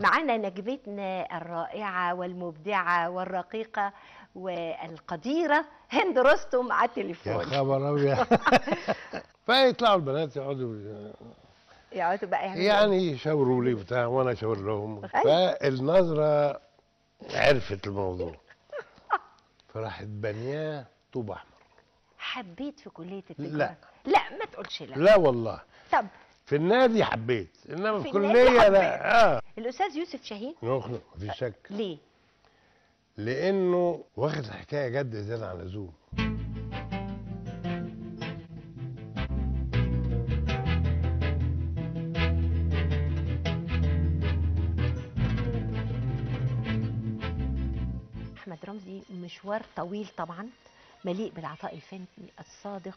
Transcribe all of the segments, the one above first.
معانا نجمتنا الرائعة والمبدعة والرقيقة والقديرة هند رستم على يا التليفون خبر ابيض فيطلعوا البنات يقعدوا يقعدوا بقى يعملوا إيه؟ يعني يشاوروا لي بتاع وانا اشاور لهم أيوة. فالنظره عرفت الموضوع فراحت بنياه طوب احمر حبيت في كلية التجارة لا. لا ما تقولش لا لا والله طب في النادي حبيت انما في في النادي الكليه حبيت. لا اه الأستاذ يوسف شاهين نخنق مفيش شك ليه؟ لانه واخد الحكايه جد زياده عن اللزوم أحمد رمزي مشوار طويل طبعا مليء بالعطاء الفني الصادق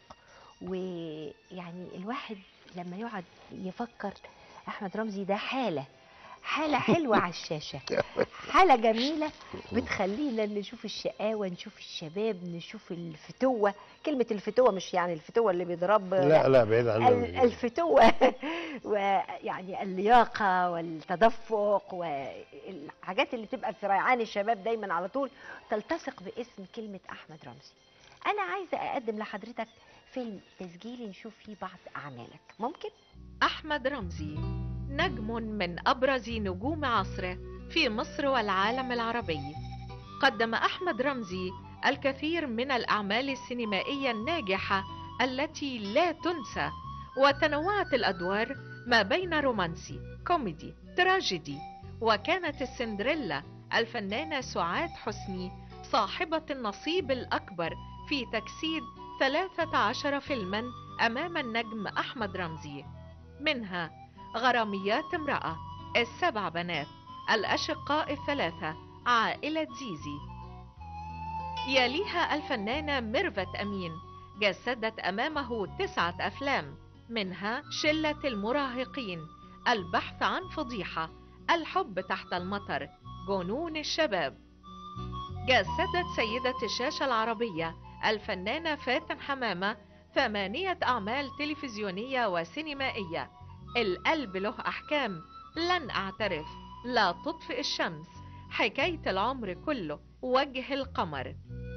ويعني الواحد لما يقعد يفكر أحمد رمزي ده حالة حالة حلوة على الشاشة حالة جميلة بتخلينا نشوف الشقاوة نشوف الشباب نشوف الفتوة كلمة الفتوة مش يعني الفتوة اللي بيضرب لا لا بعيد عن ال- الفتوة ويعني اللياقة والتدفق والحاجات اللي تبقى في ريعان الشباب دايما على طول تلتصق باسم كلمة أحمد رمزي أنا عايزة أقدم لحضرتك فيلم تسجيلي نشوف فيه بعض أعمالك ممكن؟ أحمد رمزي نجم من أبرز نجوم عصره في مصر والعالم العربي قدم أحمد رمزي الكثير من الأعمال السينمائية الناجحة التي لا تنسى وتنوعت الأدوار ما بين رومانسي كوميدي تراجيدي وكانت السندريلا الفنانة سعاد حسني صاحبة النصيب الأكبر في تجسيد 13 فيلما أمام النجم أحمد رمزي منها غراميات امرأة السبع بنات الأشقاء الثلاثة عائلة زيزي يليها الفنانة ميرفت أمين جسدت أمامه تسعة أفلام منها شلة المراهقين البحث عن فضيحة الحب تحت المطر جنون الشباب جسدت سيدة الشاشة العربية الفنانة فاتن حمامة ثمانية أعمال تلفزيونية وسينمائية القلب له أحكام لن أعترف لا تطفئ الشمس حكاية العمر كله وجه القمر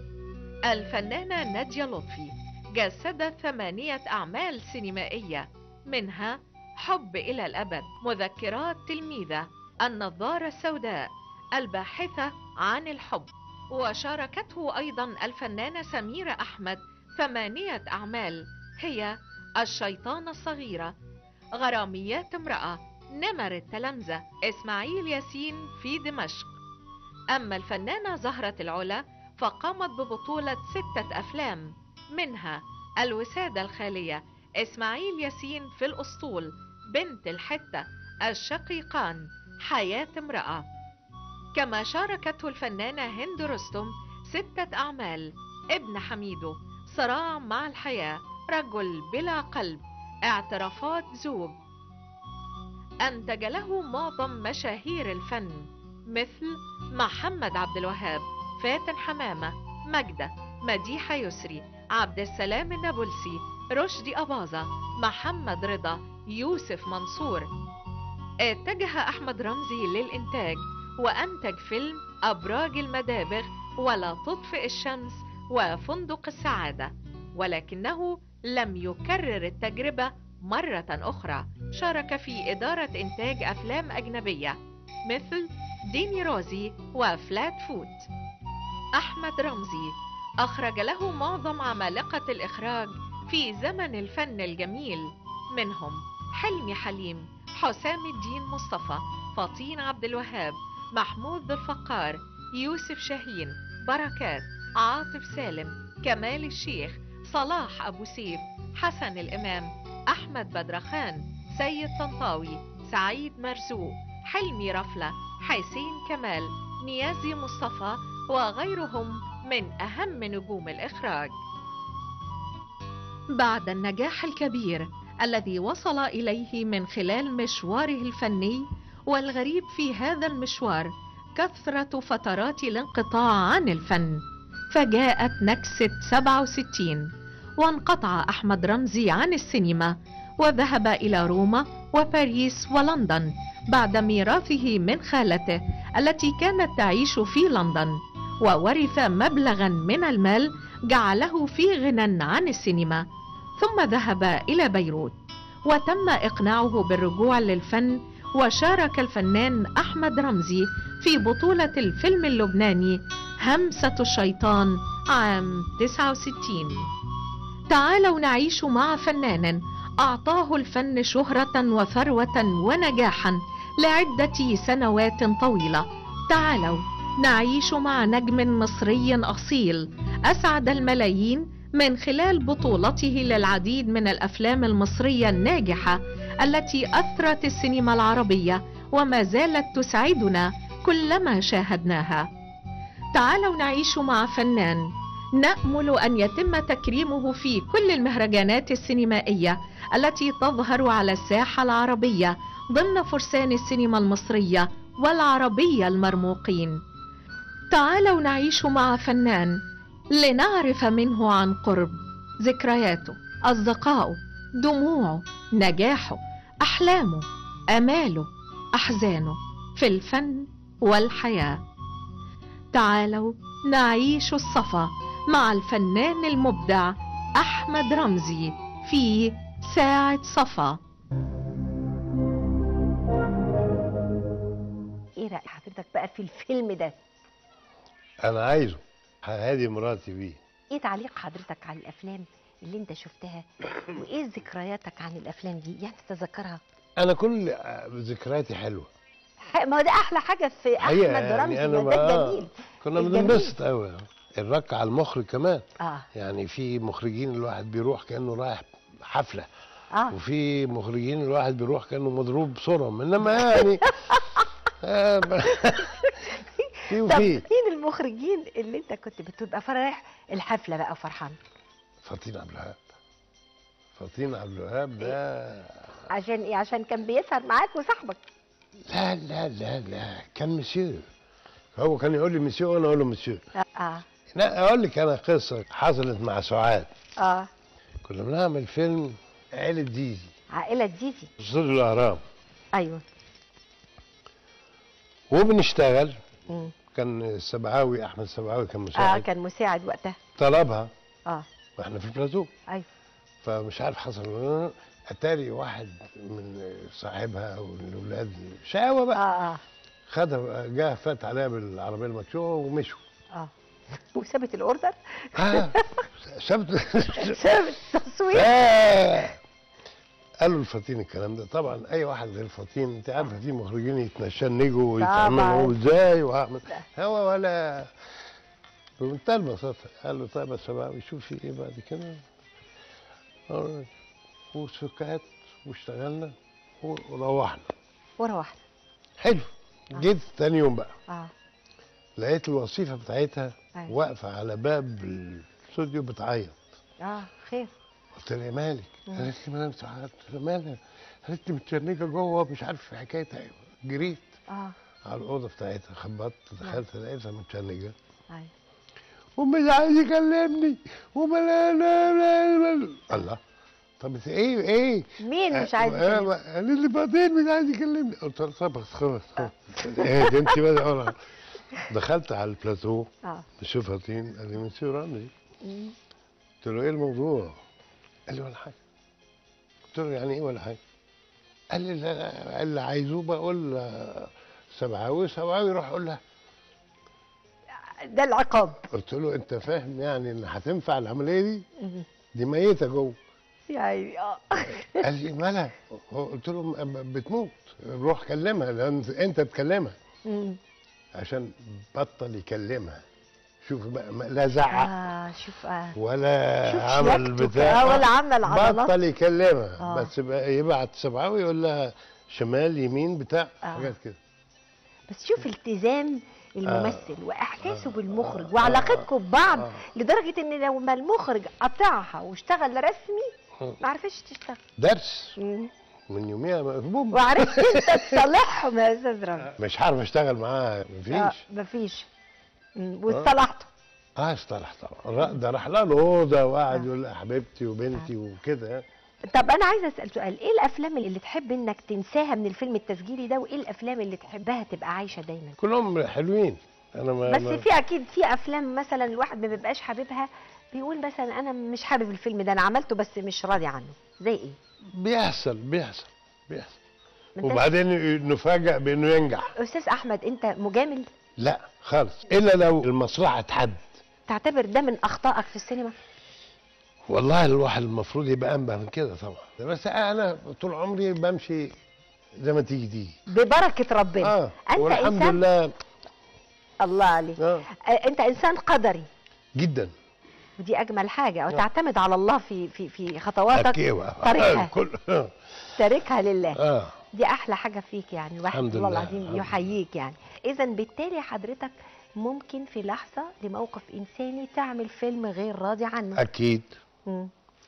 الفنانة نادية لطفي جسدت ثمانية أعمال سينمائية منها حب إلى الأبد مذكرات تلميذة النظارة السوداء الباحثة عن الحب وشاركته أيضا الفنانة سميرة أحمد ثمانية أعمال هي الشيطانة الصغيرة غراميات امرأة نمر التلامذة إسماعيل ياسين في دمشق أما الفنانة زهرة العلا فقامت ببطولة ستة أفلام منها الوسادة الخالية إسماعيل ياسين في الأسطول بنت الحتة الشقيقان حياة امرأة كما شاركته الفنانة هند رستم ستة أعمال ابن حميدو صراع مع الحياة رجل بلا قلب اعترافات زوج أنتج له معظم مشاهير الفن مثل محمد عبد الوهاب فاتن حمامة مجدة مديحة يسري عبد السلام النابلسي رشدي أباظة محمد رضا يوسف منصور اتجه أحمد رمزي للإنتاج وأنتج فيلم أبراج المدابغ ولا تطفئ الشمس وفندق السعادة ولكنه لم يكرر التجربة مرة أخرى شارك في إدارة إنتاج أفلام أجنبية مثل ديني روزي وفلات فوت أحمد رمزي أخرج له معظم عمالقة الإخراج في زمن الفن الجميل منهم حلمي حليم حسام الدين مصطفى فطين عبد الوهاب محمود ذو الفقار يوسف شاهين بركات عاطف سالم كمال الشيخ صلاح أبو سيف حسن الإمام أحمد بدرخان سيد طنطاوي سعيد مرزوق حلمي رفلة حسين كمال نيازي مصطفى وغيرهم من أهم نجوم الإخراج بعد النجاح الكبير الذي وصل إليه من خلال مشواره الفني والغريب في هذا المشوار كثرة فترات الانقطاع عن الفن فجاءت نكسة 67 وانقطع أحمد رمزي عن السينما وذهب إلى روما وباريس ولندن بعد ميراثه من خالته التي كانت تعيش في لندن وورث مبلغا من المال جعله في غنى عن السينما ثم ذهب إلى بيروت وتم إقناعه بالرجوع للفن وشارك الفنان أحمد رمزي في بطولة الفيلم اللبناني همسة الشيطان عام 69 تعالوا نعيش مع فنان أعطاه الفن شهرة وثروة ونجاحا لعدة سنوات طويلة تعالوا نعيش مع نجم مصري أصيل أسعد الملايين من خلال بطولته للعديد من الأفلام المصرية الناجحة التي أثرت السينما العربية وما زالت تسعدنا كلما شاهدناها تعالوا نعيش مع فنان نأمل أن يتم تكريمه في كل المهرجانات السينمائية التي تظهر على الساحة العربية ضمن فرسان السينما المصرية والعربية المرموقين تعالوا نعيش مع فنان لنعرف منه عن قرب ذكرياته أصدقائه دموعه نجاحه أحلامه آماله أحزانه في الفن والحياة تعالوا نعيش الصفا مع الفنان المبدع أحمد رمزي في ساعة صفا ايه رأي حضرتك بقى في الفيلم ده انا عايزه هادي مراتي بيه ايه تعليق حضرتك على الافلام اللي انت شفتها وايه ذكرياتك عن الافلام دي يعني تتذكرها انا كل آه، ذكرياتي حلوه ح- ما هو ده احلى حاجه في احمد حقيقة رمزي أنا ما ده بقى- الجميل كنا الجميل. بننبسط قوي الرك على المخرج كمان اه يعني في مخرجين الواحد بيروح كانه رايح حفله اه وفي مخرجين الواحد بيروح كانه مضروب صرم انما يعني آه، ب- في طب وفي مين المخرجين اللي انت كنت بتبقى رايح الحفله بقى فرحان فطين عبد الوهاب فطين عبد الوهاب ده عشان ايه عشان كان بيسهر معاك وصاحبك لا لا لا لا كان مسيو هو كان يقول لي مسيو وانا اقول له مسيو اه اه, لا اقول لك انا قصه حصلت مع سعاد آه. كنا بنعمل فيلم عيلة ديزي عائله زيزي استوديو الاهرام ايوه وبنشتغل مم. كان السبعاوي احمد السبعاوي كان اه مساعد كان مساعد وقتها طلبها اه واحنا في البلاتو ايوه فمش عارف حصل اتاري واحد من صاحبها او من الاولاد شقاوه اه بقى اه خدها جه فات عليها بالعربيه المكشوفه ومشوا اه وسابت الاوردر اه سبت سابت التصوير آه. قالوا الفطين الكلام ده طبعا اي واحد غير فطين انت عارفه في مخرجين يتنشنجوا ويتعملوا ازاي واعمل هو ولا بمنتهى البساطه قال له طيب يا سباوي شوفي ايه بعد كده آه. وسكات واشتغلنا وروحنا وروحنا حلو جيت تاني يوم بقى اه لقيت الوظيفه بتاعتها أيوة. واقفه على باب الاستوديو بتعيط اه خير قلت لها يا مالك مم. قالت لي ما انا سعاد قلت لها مالك قالت لي متشنجه جوه مش عارف في حكايتها ايه جريت اه على الاوضه بتاعتها خبطت دخلت لقيتها متشنجه ايوه ومش عايز يكلمني وما لا لا لا لا الله طب إنت ايه ايه مين مش عايز آه، يكلمك؟ آه، قال لي بعدين مش عايز يكلمني قلت له طب خلاص خلاص ايه ده انت بقى أقول دخلت على البلاتو اه مسيو فاطين قال لي مسيو رمزي مم. قلت له ايه الموضوع؟ قال لي ولا حاجه قلت له يعني ايه ولا حاجه؟ قال لي لا لا اللي عايزوه بقول آه، سبعاوي سبعاوي روح قول لها ده العقاب قلت له انت فاهم يعني ان هتنفع العمليه دي؟ مم. دي ميته جوه يعني اه قال لي مالها؟ قلت له م- بتموت روح كلمها لان انت تكلمها مم. عشان بطل يكلمها شوف بقى ما- لا زعق اه شوف اه ولا شوف عمل شياكته بتاع آه، ولا عمل عضلات بطل يكلمها آه. بس بقى يبعت سبعاوي يقول لها شمال يمين بتاع آه. حاجات كده بس شوف التزام الممثل واحساسه آه. بالمخرج آه. وعلاقتكم ببعض آه. لدرجه ان لو ما المخرج قطعها واشتغل رسمي آه. ما عرفتش تشتغل درس مم. من يوميها مفهوم وعرفت انت تصالحهم يا استاذ رامي مش عارف اشتغل معاه آه، مفيش مفيش مم. واصطلحتوا اه اصطلح طبعا را- ده راح لها الاوضه وقعد آه. يقول لها حبيبتي وبنتي وكده طب انا عايزه اسال سؤال ايه الافلام اللي تحب انك تنساها من الفيلم التسجيلي ده وايه الافلام اللي تحبها تبقى عايشه دايما كلهم حلوين انا ما بس ما- في اكيد في افلام مثلا الواحد ما بيبقاش حاببها بيقول مثلا انا مش حابب الفيلم ده انا عملته بس مش راضي عنه زي ايه بيحصل بيحصل بيحصل ما انت- وبعدين نفاجئ بانه ينجح استاذ احمد انت مجامل لا خالص الا لو المصلحه اتحد تعتبر ده من اخطائك في السينما والله الواحد المفروض يبقى انبه من كده طبعا بس انا طول عمري بمشي زي ما تيجي تيجي ببركه ربنا اه انت والحمد انسان لله الله عليك اه آه، انت انسان قدري جدا ودي اجمل حاجه آه. وتعتمد على الله في في في خطواتك أكيوة. طريقها. كل اه تاركها لله اه دي احلى حاجه فيك يعني واحد الحمد والله لله. العظيم الحمد يحييك يعني اذا بالتالي حضرتك ممكن في لحظه لموقف انساني تعمل فيلم غير راضي عنه اكيد مم.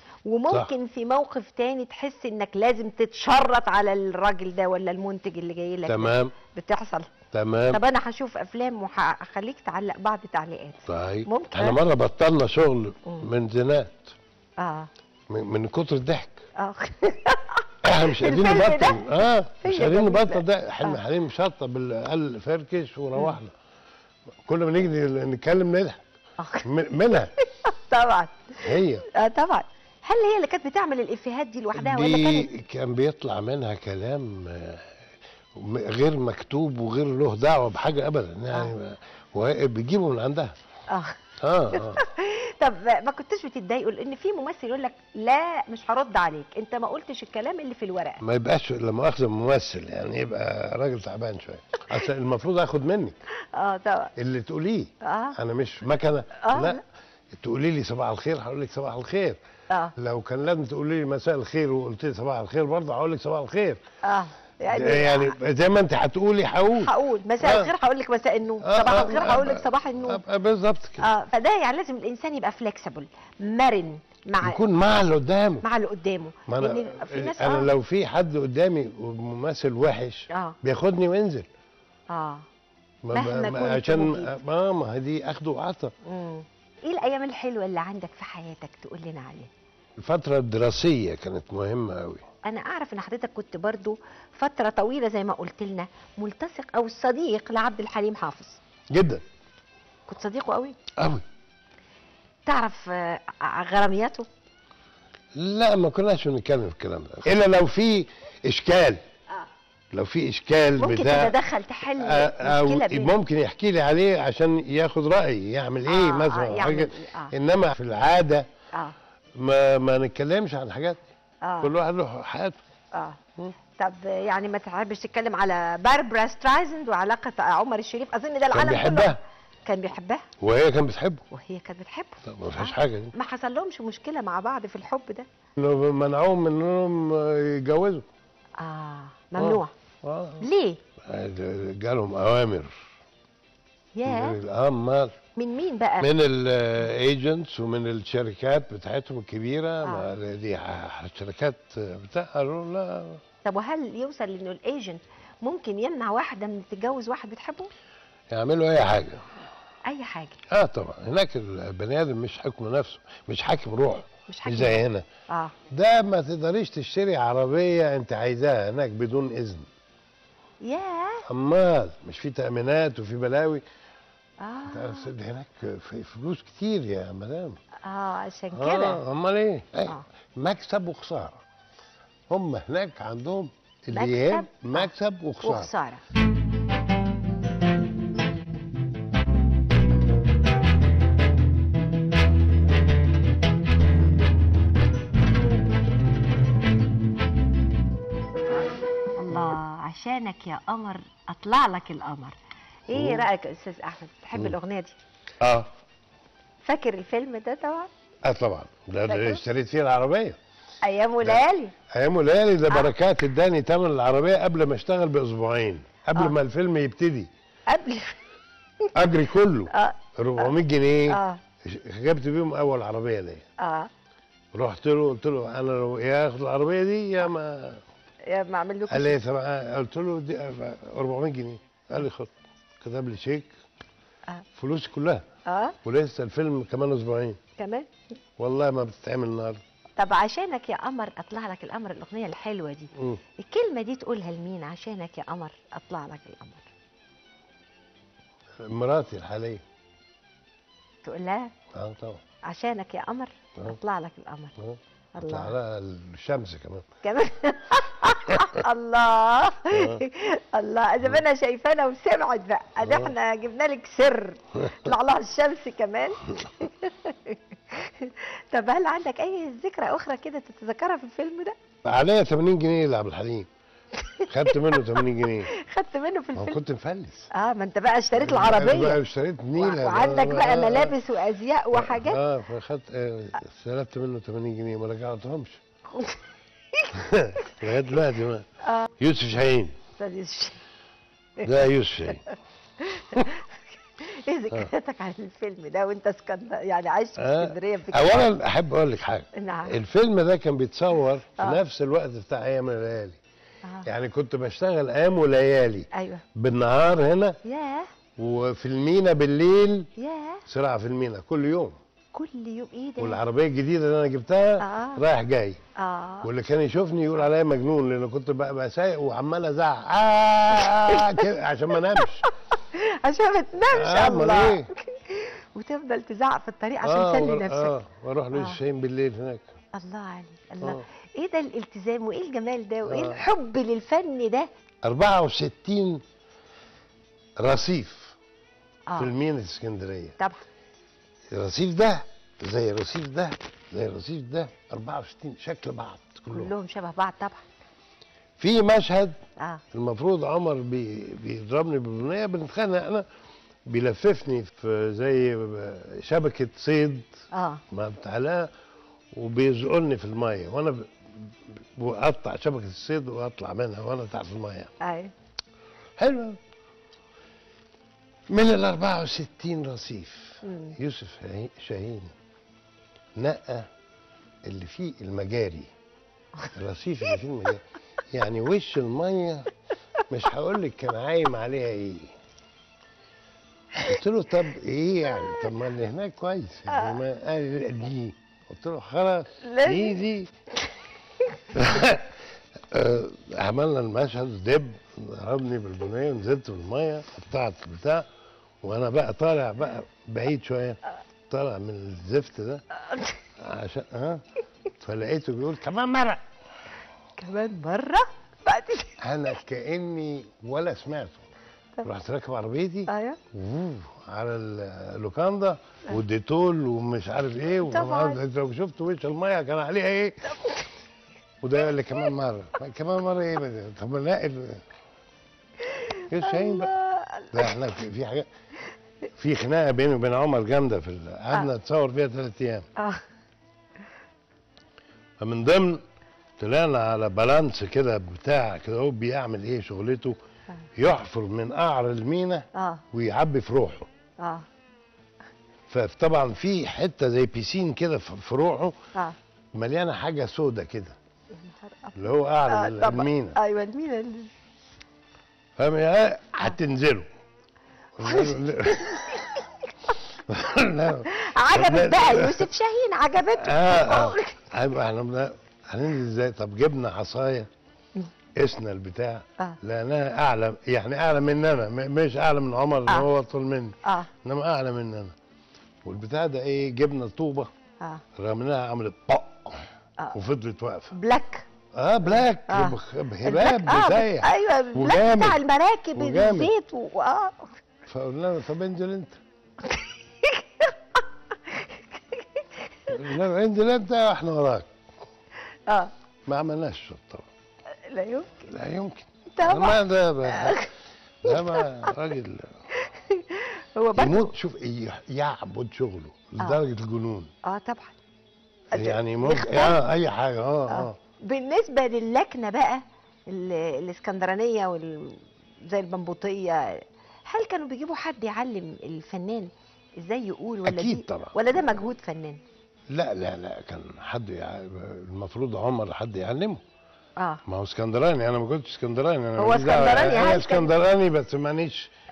وممكن في موقف تاني تحس انك لازم تتشرط على الراجل ده ولا المنتج اللي جاي لك ده. تمام بتحصل تمام طب انا هشوف افلام وهخليك تعلق بعض تعليقات طيب ممكن. احنا مره بطلنا شغل مم. من زينات اه من, من كتر الضحك اه احنا مش قادرين الفيلم ده؟ نبطل اه مش هي قادرين جميلة. نبطل ده حلم آه. حليم شطب قال فركش وروحنا كل ما نيجي نتكلم نضحك آه. من- منها طبعا هي اه طبعا هل هي اللي كانت بتعمل الافيهات دي لوحدها ولا دي كانت كان بيطلع منها كلام آه، م- غير مكتوب وغير له دعوه بحاجه ابدا يعني وهي بيجيبه من عندها اه اه اه طب ما كنتش بتتضايقوا لان في ممثل يقول لك لا مش هرد عليك انت ما قلتش الكلام اللي في الورقه ما يبقاش لا مؤاخذه ممثل يعني يبقى راجل تعبان شويه اصل المفروض اخد منك اه طبعا اللي تقوليه اه انا مش مكنه آه، لا لا. تقولي لي صباح الخير هقول لك صباح الخير اه لو كان لازم تقولي لي مساء الخير وقلت لي صباح الخير برضه هقول لك صباح الخير اه يعني يعني زي ما انت هتقولي هقول هقول مساء آه. الخير هقول لك مساء النور آه، صباح آه، الخير آه، هقول آه، لك صباح النور أبقى بالظبط كده اه فده يعني لازم الانسان يبقى فليكسبل مرن مع يكون مع اللي قدامه مع اللي قدامه ما لأن انا في ناس انا اه لو في حد قدامي ممثل وحش اه بياخدني وينزل اه ما- مهما ما- كنت عشان مجيد. ما ما هي دي اخد وعطا مم. ايه الايام الحلوه اللي عندك في حياتك تقول لنا عليها الفترة الدراسية كانت مهمة قوي انا اعرف ان حضرتك كنت برضو فتره طويله زي ما قلت لنا ملتصق او صديق لعبد الحليم حافظ جدا كنت صديقه قوي قوي تعرف آه، ع- غرامياته لا ما كناش بنتكلم في الكلام ده الا لو في اشكال اه لو في اشكال ممكن بتاع تتدخل تحل آه، او مشكله بين ممكن يحكي لي عليه عشان ياخد رايي يعمل ايه آه، مثلا آه، أو يعمل حاجه إيه، آه. انما في العاده اه ما ما نتكلمش عن حاجات اه كل واحد له حياته اه مم. طب يعني ما تحبش تتكلم على باربرا سترايزند وعلاقه عمر الشريف اظن ده كان العالم بيحبها كله كان بيحبها وهي كانت بتحبه وهي كانت بتحبه طب ما فيهاش آه. حاجه دي ما حصل لهمش مشكله مع بعض في الحب ده إنه منعوهم من انهم يتجوزوا اه ممنوع اه ليه جالهم اوامر ياه من الامر من مين بقى من الايجنتس ومن الشركات بتاعتهم الكبيره آه. ما دي ح- شركات بتاع قالوا لا طب وهل يوصل انه الايجنت ممكن يمنع واحده من تتجوز واحد بتحبه يعملوا اي حاجه اي حاجه اه طبعا هناك البني ادم مش حاكم نفسه مش حاكم روحه مش مش حاجه زي هنا اه ده ما تقدريش تشتري عربيه انت عايزاها هناك بدون اذن ياه امال مش في تامينات وفي بلاوي اه ده هناك في فلوس كتير يا مدام اه عشان كده اه امال ايه آه. آه. مكسب وخساره هم هناك عندهم اللي مكسب، يهم آه. مكسب وخساره وخساره الله عشانك يا قمر اطلع لك القمر ايه مم. رايك يا استاذ احمد تحب مم. الاغنيه دي اه فاكر الفيلم ده طبعا اه طبعا ده فاكره؟ اللي اشتريت فيه العربيه ايام وليالي ايام وليالي ده آه. بركات اداني تمن العربيه قبل ما اشتغل باسبوعين قبل آه. ما الفيلم يبتدي قبل اجري كله اه 400 جنيه اه جبت بيهم اول عربيه ليا اه رحت له قلت له انا لو ياخد العربيه دي يا ما يا ما اعمل لكم قال لي طب- قلت له دي 400 جنيه قال لي خد كتب لي شيك آه. فلوسي كلها اه ولسه الفيلم كمان اسبوعين كمان والله ما بتتعمل النهارده طب عشانك يا قمر اطلع لك القمر الاغنيه الحلوه دي مم. الكلمه دي تقولها لمين عشانك يا قمر اطلع لك القمر مراتي الحاليه تقول لها اه طبعا عشانك يا قمر آه. اطلع لك القمر اه اطلع الله لها الشمس كمان كمان الله آه. الله اذا ما انا شايفانا وسمعت بقى ادي آه. احنا جبنا لك سر طلع لها الشمس كمان طب هل عندك اي ذكرى اخرى كده تتذكرها في الفيلم ده عليا 80 جنيه لعبد الحليم خدت منه 80 جنيه خدت منه في ما هو الفيلم كنت مفلس اه ما انت بقى اشتريت بقى العربيه اشتريت نيله وعندك بقى آه، ملابس وازياء وحاجات اه فخدت آه، استلفت منه 80 جنيه ما رجعتهمش لغايه دلوقتي ما آه. يوسف شاهين ده يوسف شاهين ايه ذكرياتك عن الفيلم ده وانت اسكندر يعني عايش في آه. اسكندريه في اولا احب اقول لك حاجه نعم الفيلم ده كان بيتصور في آه. نفس الوقت بتاع ايام الليالي آه. يعني كنت بشتغل ايام وليالي ايوه بالنهار هنا ياه وفي المينا بالليل ياه صراع في المينا كل يوم كل يوم ايه ده والعربيه الجديده اللي انا جبتها آه. رايح جاي اه واللي كان يشوفني يقول عليا مجنون لان كنت بقى بقى سايق وعمال ازعق آه كده عشان ما انامش عشان ما تنامش آه، أمال الله إيه؟ وتفضل تزعق في الطريق عشان آه تسلي ور- نفسك اه واروح آه. ليوسف شاهين بالليل هناك الله عليك الله آه. ايه ده الالتزام وايه الجمال ده وايه آه. الحب للفن ده 64 رصيف في اه المينا اسكندريه طبعا الرصيف ده زي الرصيف ده زي الرصيف ده 64 شكل بعض كلهم كلهم شبه بعض طبعا في مشهد اه المفروض عمر بي بيضربني بالبنيه بنتخانق انا بيلففني في زي شبكه صيد اه ما بتعلقها وبيزقني في الميه وانا ب- ب- بقطع شبكه الصيد واطلع منها وانا تحت الميه ايوه حلو من ال 64 رصيف مم. يوسف شاهين- شاهين نقى اللي فيه المجاري الرصيف اللي فيه المجاري يعني وش الميه مش هقول لك كان عايم عليها ايه قلت له طب ايه يعني طب ما اللي هناك كويس يعني ما قال لي لا دي قلت له خلاص لا. دي دي آه، عملنا المشهد دب ضربني بالبنيه ونزلت في الميه قطعت البتاع وانا بقى طالع بقى بعيد شويه طالع من الزفت ده عشان ها فلقيته بيقول كمان مره كمان مره بعد انا كاني ولا سمعته طب. رحت راكب عربيتي ايوه ووو على اللوكاندا والديتول ومش عارف ايه طبعاً. وطبعا لو شفت وش الميه كان عليها ايه وده قال لي كمان مره كمان مره ايه بقى؟ طب لا ال- ايه شاهين بقى الله لا احنا في في حاجه في خناقه بيني وبين عمر جامده في ال- قعدنا نتصور فيها ثلاث ايام اه فمن ضمن طلعنا على بالانس كده بتاع كده هو بيعمل ايه شغلته يحفر من قعر المينا اه ويعبي في روحه اه فطبعا في حته زي بيسين كده في في روحه اه مليانه حاجه سودة كده يا نهار أبيض. اللي هو قعر آه، طبعا. المينا ايوه المينا اللي- فاهم يا هتنزلوا لا عجبت لا، بقى لا. يوسف شاهين عجبته اه اه هيبقى احنا بن- هننزل ازاي طب جبنا عصايه قسنا البتاع اه لانها اعلى يعني اعلى مننا م- مش اعلى من عمر اللي آه. هو اطول مني اه انما اعلى مننا والبتاع ده ايه جبنا طوبه اه رميناها عملت طق آه. وفضلت واقفه بلاك اه بلاك آه. بخ- البلاك- بهباب اه بسيح ايوه البلاك وجامد. بتاع المراكب وجامد. الزيت و... اه فقلنا له طب انزل انت قلنا له انزل انت واحنا وراك اه ما عملناش شوط طبعا لا يمكن لا يمكن طبعا ما ده ده ده ما راجل هو برضه يموت شوف ي- يعبد شغله لدرجه الجنون اه طبعا يعني ممكن يختلف. آه اي حاجه اه آه. اه بالنسبه للكنه بقى ال- الاسكندرانيه وال... زي البنبوطيه هل كانوا بيجيبوا حد يعلم الفنان ازاي يقول ولا أكيد دي طبعا. ولا ده مجهود فنان لا لا لا كان حد يع... المفروض عمر حد يعلمه اه ما هو اسكندراني انا ما كنتش اسكندراني انا هو ماليش دعوة. اسكندراني، انا هل كان- اسكندراني بس مانيش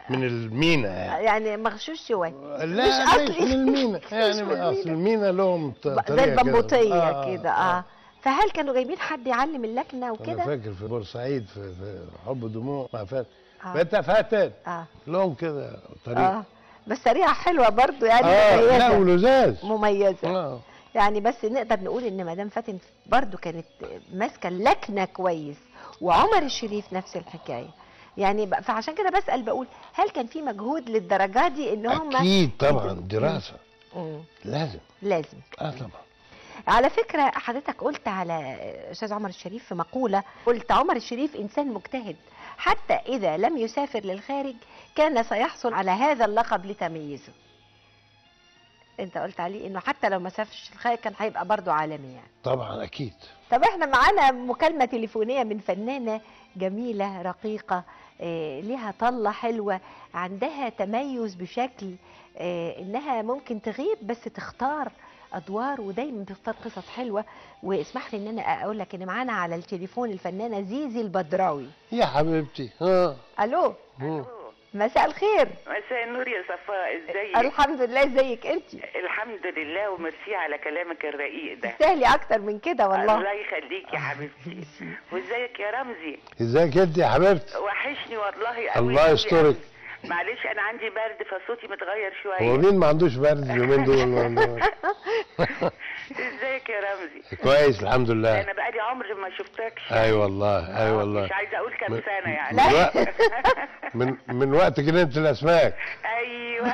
من المينا يعني يعني مغشوش شويه لا مش مش أصلي. من المينا مش يعني من اصل المينا لهم ط- طريقة زي كده. البمبوطيه كده اه فهل كانوا جايبين حد يعلم اللكنه انا وكده فاكر في بورسعيد في, في حب دموع مع فات اه فات فاتت اه, لهم كده طريقه آه. بس طريقه حلوه برضو يعني اه لا مميزه ولزاز مميزه اه يعني بس نقدر نقول ان مدام فاتن برضو كانت ماسكه اللكنه كويس وعمر الشريف نفس الحكايه يعني ب- فعشان كده بسال بقول هل كان في مجهود للدرجه دي ان هم اكيد طبعا دراسه مم. لازم لازم اه طبعا على فكرة حضرتك قلت على أستاذ عمر الشريف في مقولة قلت عمر الشريف إنسان مجتهد حتى إذا لم يسافر للخارج كان سيحصل على هذا اللقب لتميزه أنت قلت عليه إنه حتى لو ما سافرش الخارج كان هيبقى برضه عالمي يعني طبعا اكيد طب احنا معانا مكالمة تليفونية من فنانة جميلة رقيقة آه، ليها طلة حلوة عندها تميز بشكل آه، انها ممكن تغيب بس تختار ادوار ودايما بتختار قصص حلوة واسمح لي ان انا اقول لك ان معانا على التليفون الفنانة زيزي البدراوي يا حبيبتي ها الو مم. مساء الخير مساء النور يا صفاء ازيك الحمد لله ازيك انت الحمد لله وميرسي على كلامك الرقيق ده تستاهلي اكتر من كده الله والله يخليك يا حبيبتي وازيك يا رمزي ازيك انت يا حبيبتي وحشني والله قوي الله قوي يسترك. قوي. معلش انا عندي برد فصوتي متغير هو شويه مين ما عندوش برد اليومين دول ازيك يا رمزي كويس الحمد لله انا بقالي عمر ما شفتكش اي والله اي آه، والله مش عايزه اقول كام من- سنه يعني من وقت من من وقت جنينه الاسماك ايوه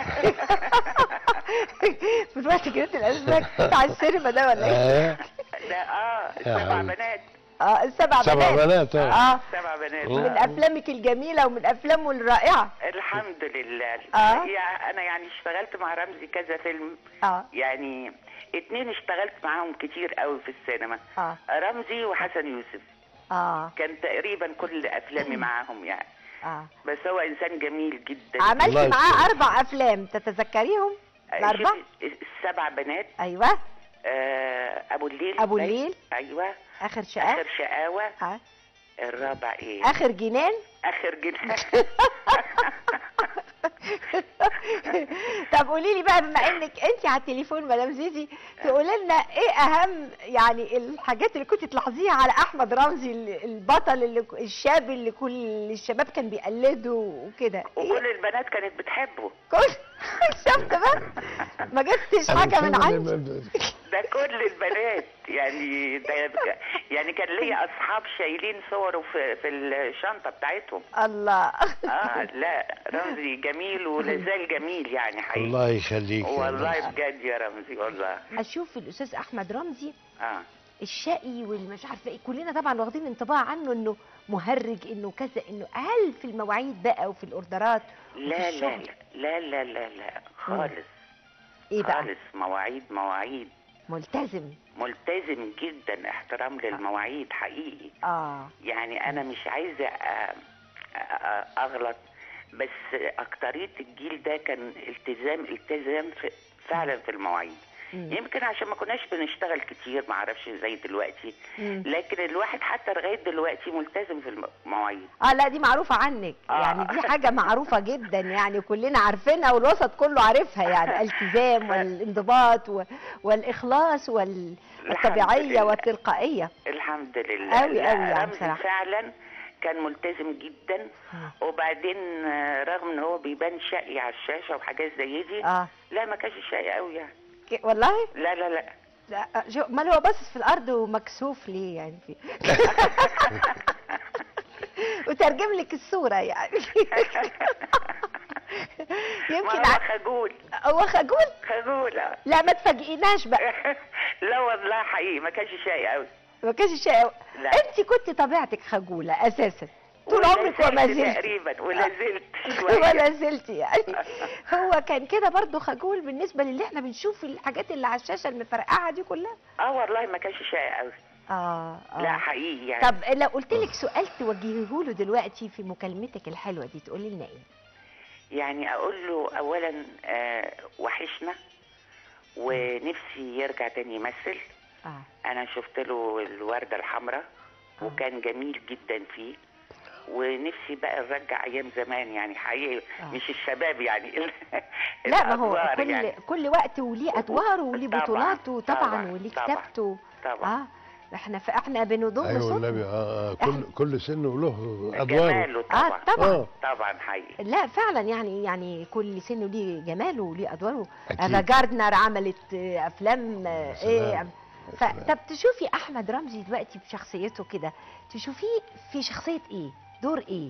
من وقت كده الاسماك بتاع السينما ده ولا ايه؟ آه، ده اه يا سبع حبيبي. بنات اه السبع سبع بنات بنات اه اه سبع بنات مم. من افلامك الجميله ومن افلامه الرائعه الحمد لله آه. يا انا يعني اشتغلت مع رمزي كذا فيلم اه يعني اتنين اشتغلت معاهم كتير قوي في السينما اه رمزي وحسن يوسف اه كان تقريبا كل افلامي معاهم يعني اه بس هو انسان جميل جدا الله عملت معاه يستر. اربع افلام تتذكريهم الاربع شوفي السبع بنات ايوه آه ابو الليل أبو باين. الليل. ايوه اخر شقه اخر شقاوه آه. الرابع ايه اخر جنان اخر جنان طب قولي لي بقى بما انك انت على التليفون مدام زيزي تقولي لنا ايه اهم يعني الحاجات اللي كنت تلاحظيها على احمد رمزي ال- البطل اللي الشاب اللي كل الشباب كان بيقلده وكده ايه وكل البنات كانت بتحبه كل شفت بقى ما جبتش حاجه من عندي ده كل البنات يعني ده يعني كان ليا اصحاب شايلين صوره في في الشنطه بتاعتهم الله اه لا رمزي جميل ولازال جميل يعني حقيقي الله يخليك يا والله رب. بجد يا رمزي والله اشوف الاستاذ احمد رمزي اه الشقي والمش عارفه ايه كلنا طبعا واخدين انطباع عنه انه مهرج انه كذا انه هل في المواعيد بقى وفي الاوردرات لا لا الشغل. لا لا لا لا خالص ايه بقى خالص مواعيد مواعيد ملتزم ملتزم جدا احترام للمواعيد حقيقي اه يعني انا مش عايزه أ- أ- اغلط بس اكتريه الجيل ده كان التزام التزام في فعلا في المواعيد مم. يمكن عشان ما كناش بنشتغل كتير ما اعرفش زي دلوقتي مم. لكن الواحد حتى لغايه دلوقتي ملتزم في المواعيد اه لا دي معروفة عنك آه. يعني دي حاجة معروفة جدا يعني كلنا عارفينها والوسط كله عارفها يعني الالتزام والانضباط و- والإخلاص والطبيعية لله. والتلقائية الحمد لله أوي لا، أوي يعني رمزي بصراحة. فعلا كان ملتزم جدا وبعدين آه، رغم ان هو بيبان شقي على الشاشه وحاجات زي دي اه لا ما كانش شقي قوي يعني ك- والله لا لا لا لا شو امال هو باصص في الارض ومكسوف ليه يعني في وترجم لك الصورة يعني ما يمكن هو ع- خجول هو خجول خجول آه. لا ما تفاجئناش بقى لا والله حقيقي ما كانش شقي قوي ما كانش شيء لا. انت كنت طبيعتك خجولة اساسا طول ولا عمرك وما زلت زلت تقريبا ولا زلت ولا شويه زلت يعني هو كان كده برضو خجول بالنسبة للي احنا بنشوف الحاجات اللي على الشاشة المفرقعة دي كلها اه والله ما كانش شقي قوي اه اه لا حقيقي يعني طب لو قلت لك سؤال توجهيه له دلوقتي في مكالمتك الحلوة دي تقولي لنا ايه يعني اقول له اولا آه وحشنا ونفسي يرجع تاني يمثل اه انا شفت له الورده الحمراء آه. وكان جميل جدا فيه ونفسي بقى نرجع ايام زمان يعني حقيقي آه. مش الشباب يعني لا ما هو الأدوار كل يعني. كل وقت وليه ادواره وليه طبعاً، بطولاته طبعا طبعاً، وليه طبعاً، كتابته طبعا اه احنا ف... احنا بنضم ايوه صوتنا. النبي اه آه، كل كل سن وله ادواره جماله اه طبعا طبعا اه طبعا حقيقي لا فعلا يعني يعني كل سن ليه جماله وليه ادواره أكيد. انا جاردنر عملت آه، افلام آه، سلام. ايه ف... سلام. طب تشوفي احمد رمزي دلوقتي بشخصيته كده تشوفيه في شخصيه ايه دور ايه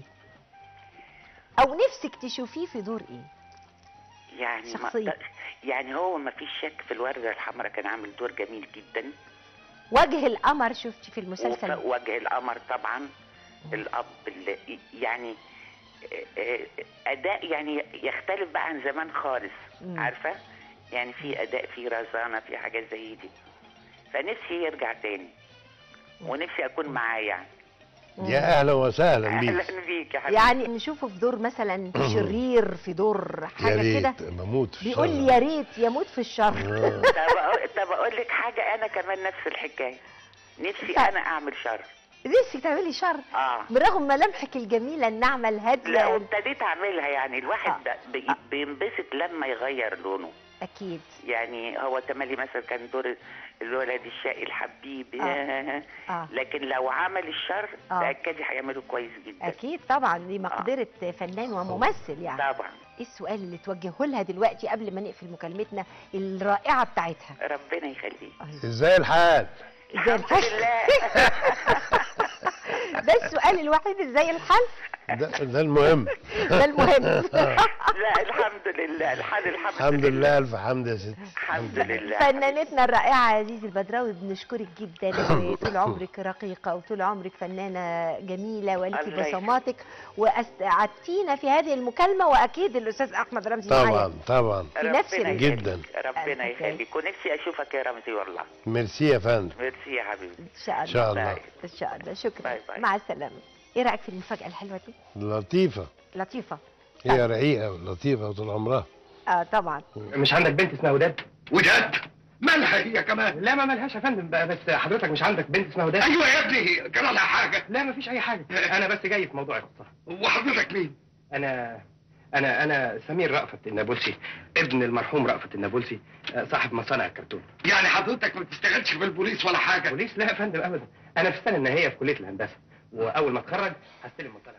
او نفسك تشوفيه في دور ايه يعني ما شخصية. أقدرش- يعني هو ما فيش شك في الوردة الحمراء كان عامل دور جميل جدا وجه القمر شفتي في المسلسل وف- وجه القمر طبعا الاب اللي يعني آه، آه، اداء يعني يختلف بقى عن زمان خالص مم. عارفه يعني في اداء في رزانه في حاجات زي دي فنفسي يرجع تاني ونفسي اكون معاه يعني يا اهلا وسهلا بيك اهلا بيك يا حبيبي يعني نشوفه في دور مثلا شرير في دور يا حاجه كده ريت بموت في بيقول الشر. لي يا ريت يموت في الشر آه. طب أقول- طب اقول لك حاجه انا كمان نفس الحكايه نفسي ف- انا اعمل شر نفسك تعملي شر اه برغم ملامحك الجميله الناعمه لا الهاديه وابتديت اعملها يعني الواحد آه. ده بي- بينبسط لما يغير لونه اكيد يعني هو تملي مثلا كان دور الولد الشقي الحبيب آه. آه. لكن لو عمل الشر آه. تاكدي هيعمله كويس جدا اكيد طبعا دي مقدره فنان وممثل يعني طبعا ايه السؤال اللي توجهه لها دلوقتي قبل ما نقفل مكالمتنا الرائعه بتاعتها ربنا يخليك ازاي الحال ازاي الحمد الحال لله ده السؤال الوحيد ازاي الحال ده, ده المهم ده المهم لا الحمد لله الحمد الحمد, الحمد لله الف حمد يا ست الحمد لله فنانتنا الرائعة عزيز البدراوي بنشكرك جدا وطول عمرك رقيقة وطول عمرك فنانة جميلة وليكي الله يخليك. بصماتك وأسعدتينا في هذه المكالمة وأكيد الأستاذ أحمد رمزي معايا طبعا طبعا في نفس ربنا ال- جداً. يخليك. ربنا ألف يخليك ونفسي اشوفك يا رمزي والله ميرسي يا فندم ميرسي يا حبيبي إن شاء ان الله شاء الله باي. إن شاء الله شكرا باي باي. مع السلامة إيه رأيك في المفاجأة الحلوة دي؟ لطيفه لطيفة هي رقيقه ولطيفه طول عمرها آه طبعا مش عندك بنت اسمها وداد؟ وداد مالها هي كمان لا ما مالهاش يا فندم بقى بس حضرتك مش عندك بنت اسمها وداد؟ ايوه يا ابني جرى لها حاجه لا ما فيش اي حاجه انا بس جاي في موضوع يخصها وحضرتك مين انا انا انا سمير رأفت النابلسي ابن المرحوم رأفت النابلسي آه، صاحب مصانع الكرتون يعني حضرتك ما بتشتغلش في البوليس ولا حاجه بوليس لا يا فندم ابدا انا في السنه النهائيه في كليه الهندسه واول ما اتخرج هستلم مصانع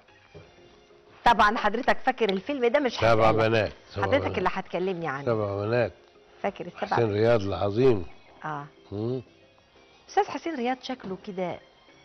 طبعا حضرتك فاكر الفيلم ده مش سبع هسألك. بنات سبع حضرتك بنات. اللي هتكلمني عنه سبع بنات فاكر السبع حسين رياض العظيم اه مم. استاذ حسين رياض شكله كده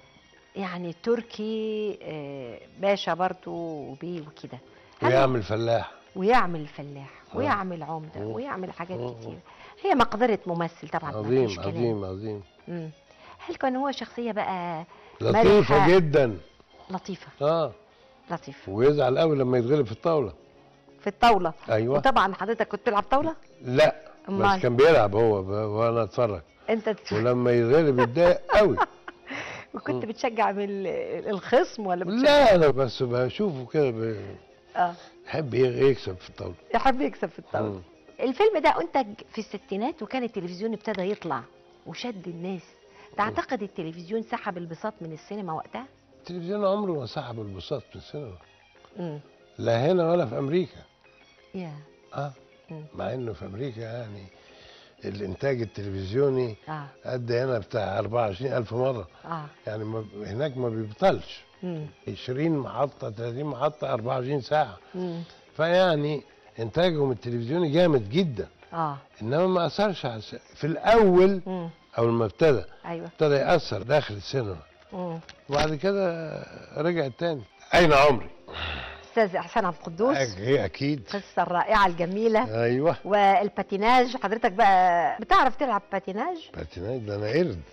يعني تركي آه، باشا برضه وبيه وكده هل- ويعمل فلاح ويعمل فلاح آه. ويعمل عمده مم. ويعمل حاجات مم. كتير هي مقدرة ممثل طبعا عظيم مفيش كلام. عظيم عظيم مم. هل كان هو شخصية بقى لطيفه مرحة. جدا لطيفة اه لطيفة ويزعل قوي لما يتغلب في الطاوله في الطاولة ايوه وطبعا حضرتك كنت بتلعب طاولة لا أمال؟ بس كان بيلعب هو ب- وانا اتفرج انت تت- ولما يتغلب يتضايق قوي وكنت بتشجع من ال- الخصم ولا بتشجع لا انا بس بشوفه كده ب- اه بحب ي- يكسب في الطاوله يحب يكسب في الطاولة مم. الفيلم ده انتج في الستينات وكان التلفزيون ابتدى يطلع وشد الناس تعتقد التلفزيون سحب البساط من السينما وقتها؟ التلفزيون عمره ما سحب البساط من السينما امم لا هنا ولا في امريكا يا اه مم. مع انه في امريكا يعني الانتاج التلفزيوني اه قد هنا بتاع 24 الف مره اه يعني ما هناك ما بيبطلش امم 20 محطه 30 محطه 24 ساعه امم فيعني انتاجهم التلفزيوني جامد جدا اه انما ما اثرش على الس- في الاول امم اول ما ابتدى ايوه ابتدى ياثر داخل السينما امم وبعد كده رجع تاني اين عمري استاذ احسان عبد القدوس هي اكيد القصه الرائعه الجميله ايوه والباتيناج حضرتك بقى بتعرف تلعب باتيناج باتيناج ده انا قرد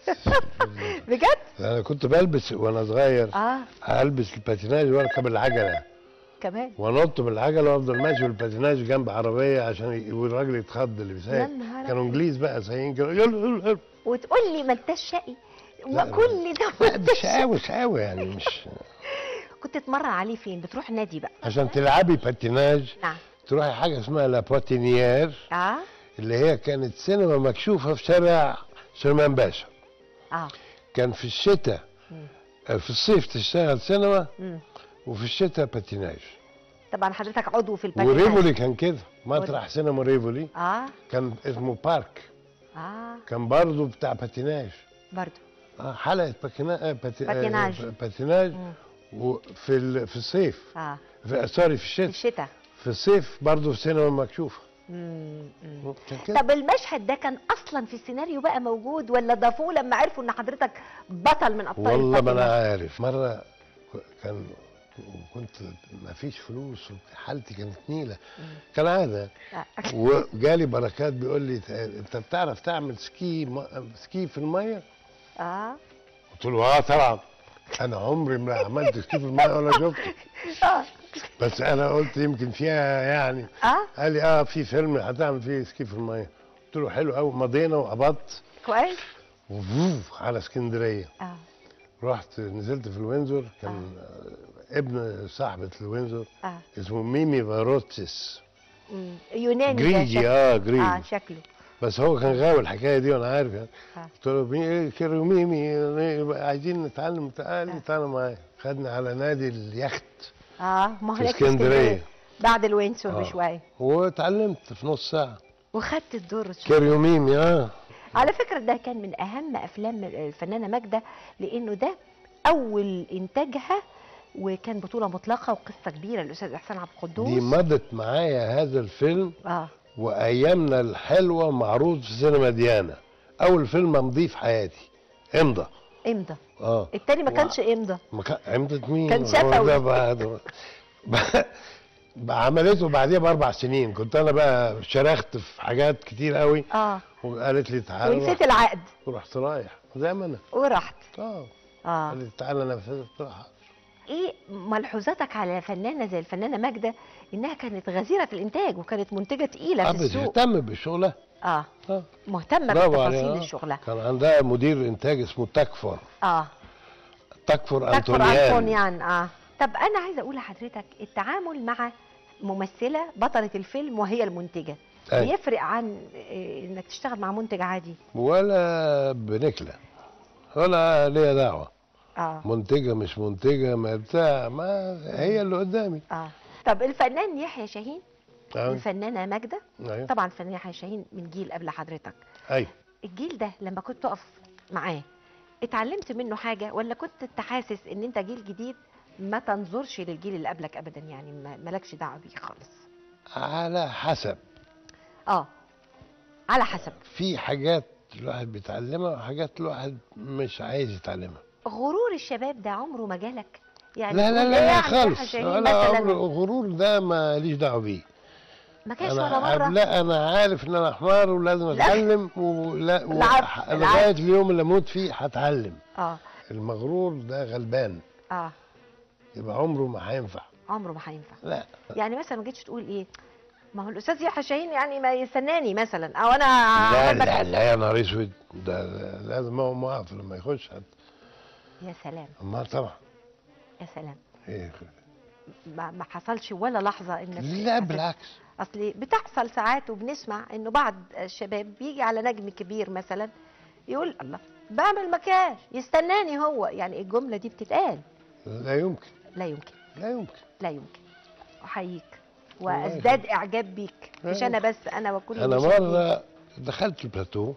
بجد ده انا كنت بلبس وانا صغير اه البس الباتيناج واركب العجله كمان وانط بالعجله وافضل ماشي بالباتيناج جنب عربيه عشان ي- والراجل يتخض اللي يا بيسايق نهار كانوا أبيض. انجليز بقى سايقين كده يلا يلا يلا وتقول لي ما انتش شقي لا، وكل ده لا ما مش انتش قوي قوي يعني مش كنت تتمرن عليه فين بتروح نادي بقى عشان تلعبي باتيناج نعم تروحي حاجه اسمها لا باتينيير اه اللي هي كانت سينما مكشوفه في شارع سليمان باشا اه كان في الشتاء مم. في الصيف تشتغل سينما مم. وفي الشتاء باتيناج طبعا حضرتك عضو في الباتيناج وريفولي كان كده مطرح سينما ريفولي اه كان اسمه بارك اه كان برضه بتاع باتيناج برضو آه حلقه باتينا... باتي... باتيناج. آه، باتيناج مم. وفي ال... في الصيف اه في... سوري في في الشتاء الشتاء في الصيف برضه في سينما مكشوفه مم، مم. كان كده طب المشهد ده كان اصلا في السيناريو بقى موجود ولا ضافوه لما عرفوا ان حضرتك بطل من ابطال والله ما انا الباتيناج؟ عارف مره كان كنت ما فيش فلوس وحالتي كانت نيله كالعاده آه. وجالي بركات بيقول لي انت بتعرف تعمل سكي م- سكي في الميه اه قلت له اه طبعا انا عمري ما عملت سكي في الميه ولا شفته اه بس انا قلت يمكن فيها يعني اه قال لي اه في فيلم هتعمل فيه سكي في الميه قلت له حلو قوي مضينا وقبضت كويس وفوف على اسكندريه اه رحت نزلت في الوينزور كان آه. ابن صاحبة الوينزور اه اسمه ميمي فاروتسيس مم. يوناني ده جريجي شكله. اه اه جريجي شكله بس هو كان غاوي الحكايه دي وانا عارف يعني آه. قلت له مي- إيه كيرو ميمي يعني عايزين نتعلم تعالى آه. تعالى معايا خدني على نادي اليخت اه ما هو في هناك اسكندريه بعد الوينسور آه. بشويه واتعلمت في نص ساعه وخدت الدور كيريو ميمي اه على فكرة ده كان من أهم أفلام الفنانة ماجدة لأنه ده أول إنتاجها وكان بطولة مطلقة وقصة كبيرة للأستاذ إحسان عبد دي القدوس مضت معايا هذا الفيلم اه وايامنا الحلوه معروض في سينما ديانا اول فيلم امضيه في حياتي امضى إمضى اه التاني ما و- كانش إمضى ما كان عمدة مين؟ كان هو شفوي. ده بعد بقى عملته بعديها باربع سنين كنت انا بقى شرخت في حاجات كتير قوي اه وقالت لي تعالى ونسيت رحت- العقد ورحت رايح زي ما انا ورحت اه اه قالت لي تعالى نفذ قلت لها ايه ملحوظاتك على فنانه زي الفنانه ماجده انها كانت غزيره في الانتاج وكانت منتجه تقيله اه في السوق بتهتم بشغلها اه اه مهتمه برافو عليها، بتفاصيل آه. شغلها كان عندها مدير انتاج اسمه تكفر اه تكفر تكفر انطونيان انطونيان اه طب انا عايزه اقول لحضرتك التعامل مع ممثله بطله الفيلم وهي المنتجه أي. بيفرق عن إيه، انك تشتغل مع منتج عادي ولا بنكله ولا ليا دعوه اه منتجه مش منتجه ما بتاع ما هي اللي قدامي اه طب الفنان يحيى شاهين اه الفنانه ماجده ايوه طبعا الفنان يحيى شاهين من جيل قبل حضرتك ايوه الجيل ده لما كنت تقف معاه اتعلمت منه حاجه ولا كنت انت حاسس ان انت جيل جديد ما تنظرش للجيل اللي قبلك ابدا يعني ما- مالكش دعوه بيه خالص على حسب اه على حسب في حاجات الواحد بيتعلمها وحاجات الواحد مش عايز يتعلمها غرور الشباب ده عمره ما جالك يعني لا لا تقول لا, إيه لا يعني خالص يحيى شاهين ولا مثلا عمر الغرور ده ماليش دعوه بيه ما كانش ولا انا مره لا انا عارف ان انا حمار ولازم لا. اتعلم ولا العكس، و- لغايه اليوم اللي اموت فيه هتعلم اه المغرور ده غلبان اه يبقى عمره ما هينفع عمره ما هينفع لا يعني مثلا ما جيتش تقول ايه ما هو الاستاذ يحيى شاهين يعني ما يستناني مثلا او انا لا أحبك. لا لا يا نهار اسود ده ده لازم هو موقف لما يخش حد يا سلام ما طبعا يا سلام إيه. ما, ما حصلش ولا لحظه انك لا حسيت- بالعكس اصل بتحصل ساعات وبنسمع انه بعض الشباب بيجي على نجم كبير مثلا يقول الله بعمل مكياج يستناني هو يعني الجمله دي بتتقال لا يمكن لا يمكن لا يمكن لا يمكن احييك الله وازداد اعجاب بيك مش انا بس انا وكل انا المشاهدين. مره دخلت البلاتو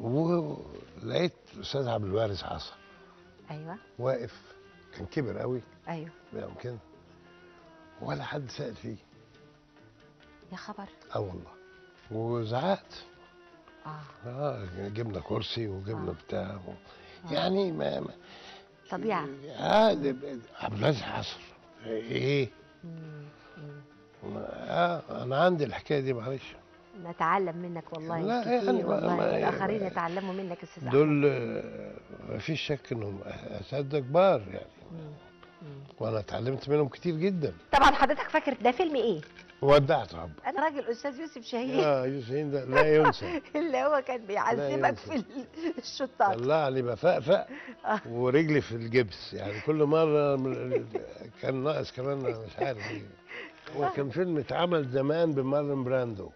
ولقيت الاستاذ عبد الوارث حسن ايوه واقف كان كبر قوي ايوه بيعمل كده ولا حد سأل فيه يا خبر اه والله وزعقت اه اه جبنا كرسي وجبنا آه. بتاع و... يعني ما, ما طبيعه اه ده- عبد العزيز حصر ايه مم. مم. اه انا عندي الحكايه دي معلش نتعلم منك والله لا، كتير يعني ما- والله ما- الاخرين ما- يتعلموا منك يا استاذ أحمد. دول ما فيش شك انهم اساتذه كبار يعني مم. مم. وانا اتعلمت منهم كتير جدا طبعا حضرتك فاكر ده فيلم ايه ودعت رب انا راجل استاذ يوسف شاهين اه يوسفين ده لا ينسى اللي هو كان بيعذبك ينسى. في الشطات طلعني بفقفق آه. ورجلي في الجبس يعني كل مره من- كان ناقص كمان مش عارف ايه هو كان فيلم اتعمل زمان بمارلون براندو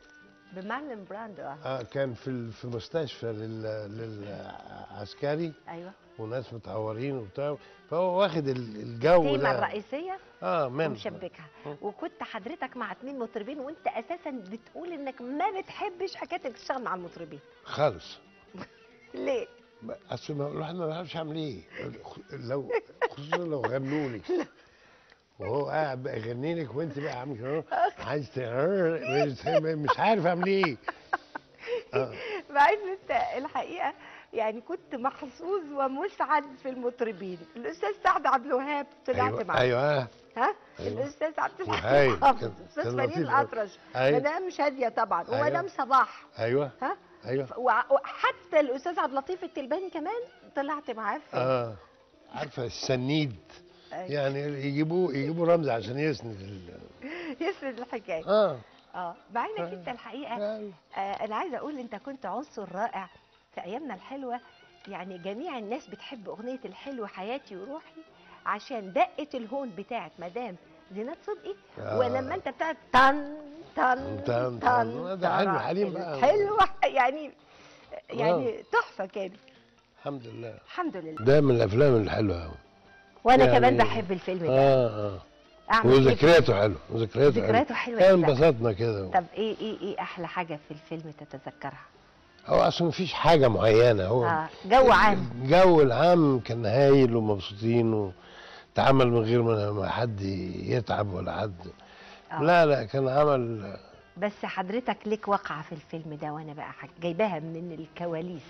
بمارلين براندو اه اه كان في ال- في مستشفى لل- للعسكري ايوه وناس متعورين وبتاع فهو واخد ال- الجو التيمه ده الرئيسيه اه من ومشبكها وكنت حضرتك مع اتنين مطربين وانت اساسا بتقول انك ما بتحبش حكايه انك تشتغل مع المطربين خالص ليه؟ اصل ما- الواحد ما بيعرفش يعمل ايه لو خصوصا لو غنوا لي وهو قاعد بقى يغني لك وانت بقى عامل كده عايز ت- مش- مش عارف اعمل ايه اه مع ان انت الحقيقه يعني كنت محظوظ ومسعد في المطربين الاستاذ سعد عبد الوهاب طلعت ايوه معاه ايوه ها أيوة. الاستاذ عبد وهايل. الحليم حافظ كان- الاستاذ كان فريد لطيف أوي. الاطرش أيوة. مدام شاديه طبعا أيوة. ومدام صباح ايوه ها ايوه وع- وحتى الاستاذ عبد اللطيف التلباني كمان طلعت معاه في اه عارفه السنيد أيوة. يعني يجيبوه يجيبوا رمز عشان يسند ال... يسرد الحكايه اه اه مع انك آه. انت الحقيقه يعني آه انا عايزه اقول انت كنت عنصر رائع في ايامنا الحلوه يعني جميع الناس بتحب اغنيه الحلو حياتي وروحي عشان دقه الهون بتاعت مدام زينات صدقي آه. ولما انت بتاعت تن تن تن- تن ده حلو تن حليم بقى. حلو يعني يعني تحفه كان الحمد لله الحمد لله ده من الافلام الحلوه قوي وانا يعني- كمان بحب الفيلم ده اه اه اعمل إيه في- وذكرياته حلوه وذكرياته ذكرياته حلوة كان جدا. انبسطنا كده طب ايه ايه ايه احلى حاجه في الفيلم تتذكرها هو اصلا مفيش حاجه معينه هو اه جو عام الجو العام كان هايل ومبسوطين وتعامل من غير ما ما حد يتعب ولا حد آه. لا لا كان عمل بس حضرتك ليك واقعة في الفيلم ده وانا بقى حاج... جايباها من الكواليس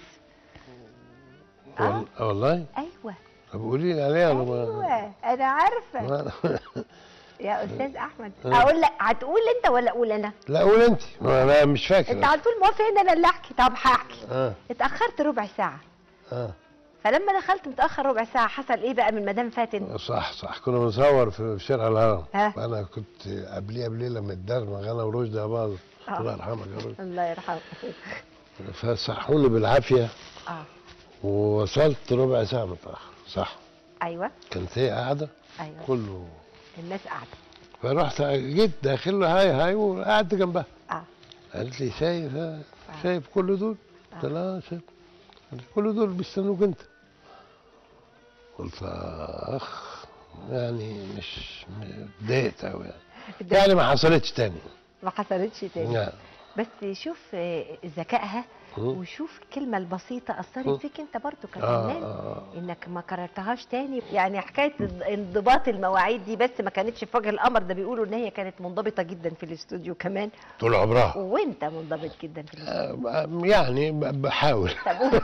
اه وال- والله ايوه طب قولي لي عليها أنا ما- ايوه انا عارفه ما- يا استاذ احمد آه. اقول لك هتقول انت ولا اقول انا لا قول انت ما انا مش فاكر انت على طول موافق ان انا اللي احكي طب هحكي اه اتاخرت ربع ساعه اه فلما دخلت متاخر ربع ساعه حصل ايه بقى من مدام فاتن صح صح كنا بنصور في في شارع الهرم ها. انا كنت قبليها بليله متدرمغ انا ورشدي اباظه آه. الله يرحمك يا رشدي الله يرحمه فصحوني بالعافيه اه ووصلت ربع ساعه متاخر صح ايوه كانت هي قاعده ايوه كله الناس قاعده فرحت جيت داخل له هاي هاي وقعدت جنبها اه قالت لي شايف شايف كل دول؟ قلت لها آه، شايف قالت لي كل دول بيستنوك انت قلت لها اخ يعني مش اتضايقت قوي يعني ده يعني ما حصلتش تاني ما حصلتش تاني لا بس شوف آه، ذكائها مم. وشوف الكلمه البسيطه مم. اثرت فيك انت برضو آه كفنان آه انك ما كررتهاش تاني يعني حكايه انضباط المواعيد دي بس ما كانتش في وجه القمر ده بيقولوا ان هي كانت منضبطه جدا في الاستوديو كمان طول عمرها وانت منضبط جدا في الاستوديو آه، يعني ب- بحاول طب قول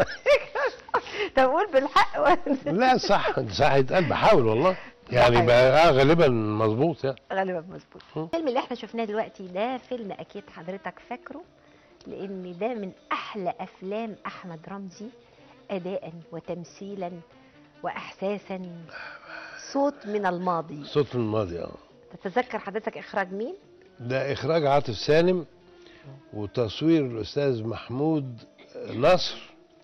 طب قول بالحق و- لا صح صح يتقال بحاول والله يعني صحيح. بقى آه غالبا مظبوط يعني غالبا مظبوط مم. الفيلم اللي احنا شفناه دلوقتي ده فيلم اكيد حضرتك فاكره لان ده من احلى افلام احمد رمزي اداء وتمثيلا واحساسا صوت من الماضي صوت الماضي اه تتذكر حضرتك اخراج مين ده اخراج عاطف سالم وتصوير الاستاذ محمود نصر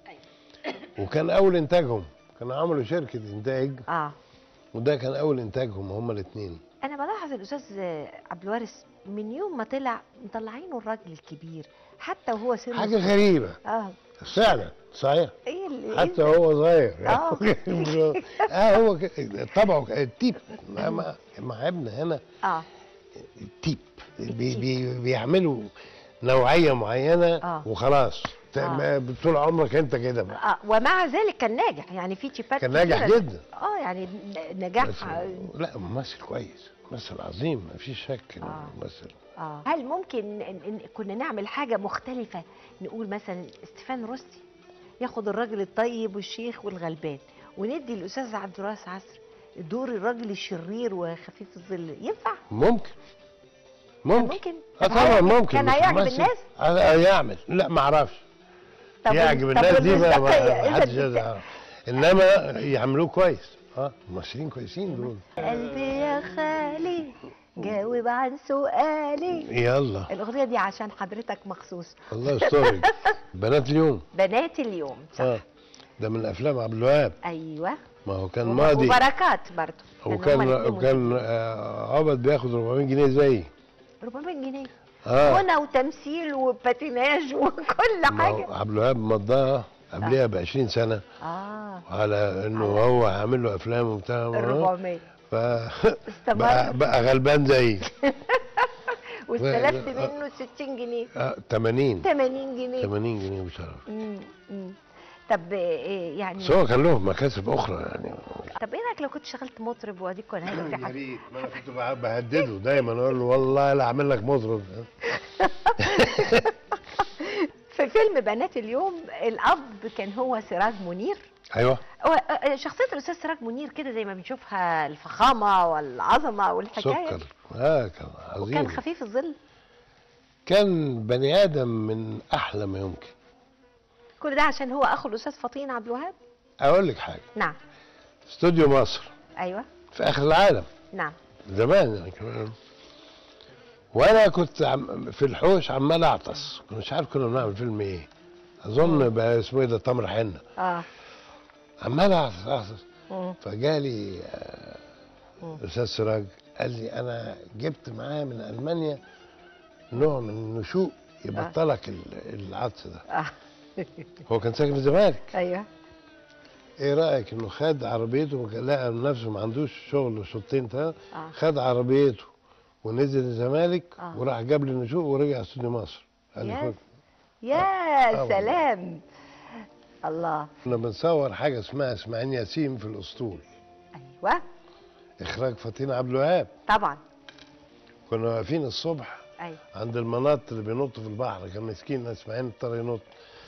وكان اول انتاجهم كانوا عملوا شركه انتاج اه وده كان اول انتاجهم هما الاثنين انا بلاحظ الاستاذ عبد الوارث من يوم ما طلع مطلعينه الراجل الكبير حتى وهو سنه حاجه غريبه اه فعلا صحيح ايه اللي حتى هو صغير آه. اه هو ك- طبعه ك- التيب ما ما ما ابننا هنا اه التيب بي بي بيعملوا نوعيه معينه آه. وخلاص ت- آه. ما- طول عمرك انت كده بقى آه ومع ذلك كان ناجح يعني في تشيبات كان ناجح كتيرة. جدا اه يعني نجاح بس لا ممثل كويس ممثل عظيم ما فيش شك انه آه. ممثل اه هل ممكن إن إن كنا نعمل حاجه مختلفه نقول مثلا استيفان روستي ياخد الراجل الطيب والشيخ والغلبان وندي الاستاذ عبد الوارث عصر دور الراجل الشرير وخفيف الظل ينفع ممكن ممكن ممكن اه طب طبعا هيعجب- ممكن كان بس هيعجب ممثل- الناس آه، يعمل لا ما اعرفش طب يعجب وال- طب الناس دي ما- والمصداقية؟ ما إذا حدش أنت- يقدر يعرف. انما يعملوه كويس اه ممثلين كويسين دول قلبي يا خالي جاوب عن سؤالي يلا الاغنيه دي عشان حضرتك مخصوص الله يسترك بنات اليوم بنات اليوم صح اه ده من افلام عبد الوهاب ايوه ما هو كان وب- ماضي وبركات برضه كانوا هما وكان الاتنين وكان آه، عبد بياخد 400 جنيه زيي 400 جنيه اه غنى وتمثيل وباتيناج وكل ما هو حاجه عبد الوهاب مضاها قبلها ب 20 سنه اه على انه هو عامل له افلام وبتاع ال 400 ف استمر بقى, بقى غلبان زيي واستلفت منه 60 جنيه آه، 80 80 جنيه 80 جنيه بشرف مم، مم. طب إيه يعني بس هو كان له مكاسب اخرى يعني طب ايه رايك لو كنت اشتغلت مطرب واديك ولا هيبقى في يا حاجه ريت ما انا كنت بع- بهدده دايما اقول له والله لا اعمل لك مطرب في فيلم بنات اليوم الاب كان هو سراج منير ايوه هو آه، شخصيه الاستاذ سراج منير كده زي ما بنشوفها الفخامه والعظمه والحكايه سكر اه كان وكان عظيم خفيف الظل كان بني ادم من احلى ما يمكن كل ده عشان هو اخو الاستاذ فطين عبد الوهاب اقول لك حاجه نعم استوديو مصر ايوه في اخر العالم نعم زمان يعني كمان وانا كنت عم في الحوش عمال اعطس كنت مش عارف كنا بنعمل فيلم ايه اظن بقى اسمه ايه ده تمر حنه اه عمال اعطس اعطس مم. فجالي آه، مم. الاستاذ سراج قال لي انا جبت معاه من المانيا نوع من النشوء يبطلك ال- العطس ده اه هو كان ساكن في الزمالك ايوه ايه رايك انه خد عربيته وكان لقى نفسه ما عندوش شغل شوطين ثلاثه اه خد عربيته ونزل الزمالك آه. وراح جاب لي النشوء ورجع استوديو مصر قال لي يا خد يا والله. سلام الله كنا بنصور حاجه اسمها اسماعيل ياسين في الاسطول ايوه اخراج فطين عبد الوهاب طبعا كنا واقفين الصبح ايوه عند المناط اللي بينط في البحر كان مسكين اسماعيل اضطر ينط